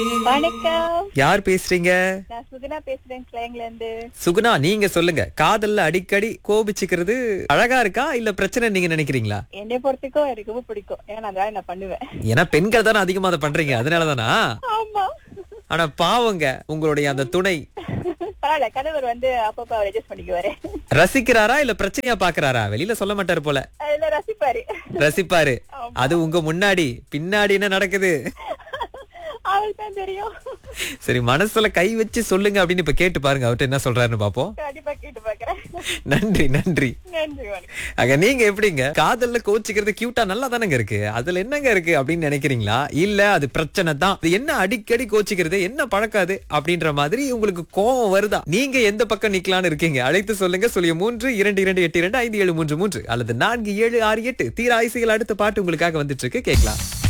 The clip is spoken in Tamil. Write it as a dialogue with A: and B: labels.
A: வணக்கம்
B: யார் பேசுறீங்க
A: நான் சுகுணா பேசுறேன் கிளைங்ல இருந்து
B: சுகுணா நீங்க சொல்லுங்க காதல்ல அடிக்கடி கோபிச்சுக்கிறது அழகா இருக்கா இல்ல பிரச்சனை நீங்க நினைக்கிறீங்களா
A: என்னை பொறுத்துக்கும் எனக்கு ரொம்ப பிடிக்கும் ஏன்னா நான் அதனால நான் பண்ணுவேன்
B: ஏன்னா பெண்கள் தானே அதிகமா அதை பண்றீங்க அதனாலதானா
A: ஆமா
B: ஆனா பாவங்க உங்களுடைய அந்த துணை
A: பரவாயில்ல கணவர் வந்து அப்பப்ப அவர் அட்ஜஸ்ட் பண்ணிக்குவாரு
B: ரசிக்கிறாரா இல்ல பிரச்சனையா பாக்குறாரா வெளியில சொல்ல மாட்டாரு போல
A: அதுல ரசிப்பாரு
B: ரசிப்பாரு அது உங்க முன்னாடி பின்னாடி என்ன நடக்குது
A: அவருக்கு தான் தெரியும்
B: சரி மனசுல கை வச்சு சொல்லுங்க அப்படின்னு இப்ப கேட்டு பாருங்க அவர்ட்ட என்ன சொல்றாருன்னு பாப்போம்
A: கண்டிப்பா கேட்டு பாக்குறேன்
B: நன்றி நன்றி
A: நன்றி வணக்கம்
B: அங்க நீங்க எப்படிங்க காதல்ல கோச்சிக்கிறது கியூட்டா நல்லா தானங்க இருக்கு அதுல என்னங்க இருக்கு அப்படின்னு நினைக்கிறீங்களா இல்ல அது பிரச்சனை தான் அது என்ன அடிக்கடி கோச்சிக்கிறது என்ன பழக்காது அப்படின்ற மாதிரி உங்களுக்கு கோவம் வருதா நீங்க எந்த பக்கம் நிக்கலாம்னு இருக்கீங்க அழைத்து சொல்லுங்க சொல்லிய மூன்று இரண்டு இரண்டு எட்டு இரண்டு ஐந்து ஏழு மூன்று மூன்று அல்லது நான்கு ஏழு ஆறு எட்டு தீர ஆய்சிகள் அடுத்த பாட்டு உங்களுக்காக வந்துட்டு இருக்கு கேட்கலாம்